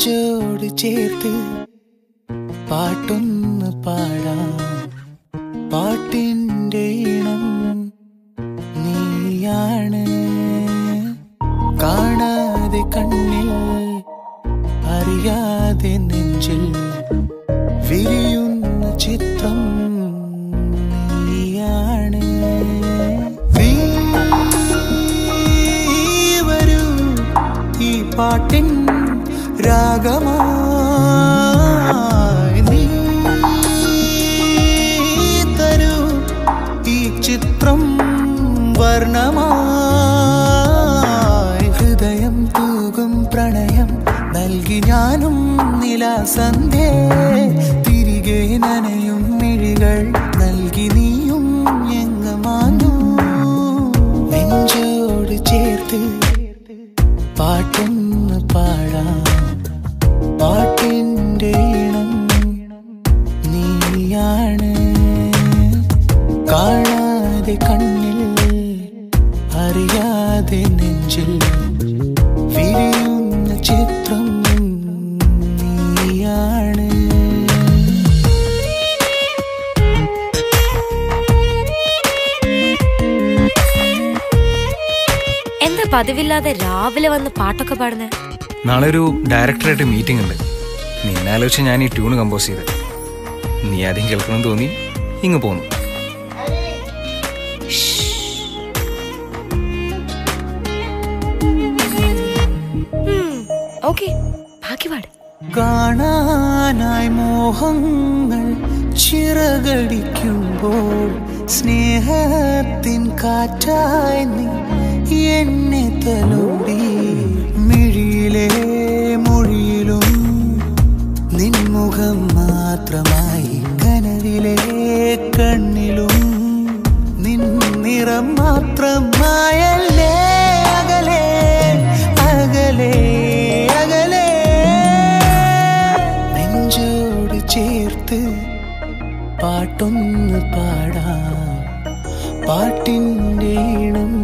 നെഞ്ചോട് ചേർത്ത് പാട്ടൊന്ന് പാടാം പാട്ടിൻ്റെ ഇണം നീയാണ് കാണാതെ കണ്ണിൽ അറിയാതെ നെഞ്ചിൽ വിരിയുന്ന ചിത്രം നീയാണ് നീ വരൂ ഈ പാട്ടിൻ രാഗമായി നീ തരൂ ഈ ചിത്രം വർണ്ണമായി ഹൃദയം തൂകും പ്രണയം നൽകി ഞാനും നിലാസന്ധേ തിരികെ നനയും മിഴികൾ നൽകി നീയും എങ്ങമാനു നെഞ്ചോട് ചേർത്ത് പാട്ടൊന്ന് പാടാം പാട്ടിൻ്റെ ഇണം നീയാണ് കാണാതെ കണ്ണിൽ അറിയാതെ നെഞ്ചിൽ വിരിയുന്ന ചിത്രം നീയാണ് എന്താ പതിവില്ലാതെ രാവിലെ വന്ന് പാട്ടൊക്കെ പാടുന്നേ നാളെ ഒരു ഡയറക്ടറായിട്ട് മീറ്റിംഗ് ഉണ്ട് നിന്നെ ആലോചിച്ച് ഞാൻ ഈ ട്യൂണ് കമ്പോസ് ചെയ്ത് നീ ആദ്യം കേൾക്കണം തോന്നി ഇങ്ങ് പോന്നു ഓക്കെ ബാക്കി പാട് കാണാനായി മോഹങ്ങൾ ചിറകടിക്കുമ്പോൾ സ്നേഹത്തിൻ കാറ്റായി നീ എന്നെ തലോടി മിഴിയിലെ മൊഴിയിലും നിൻമുഖം മാത്രമായി കനവിലെ കണ്ണിലും നിൻ നിറം മാത്രമായല്ലേ അകലെ അകലെ അകലെ നെഞ്ചോട് ചേർത്ത് പാട്ടൊന്ന് പാടാം പാട്ടിൻ്റെ ഇണം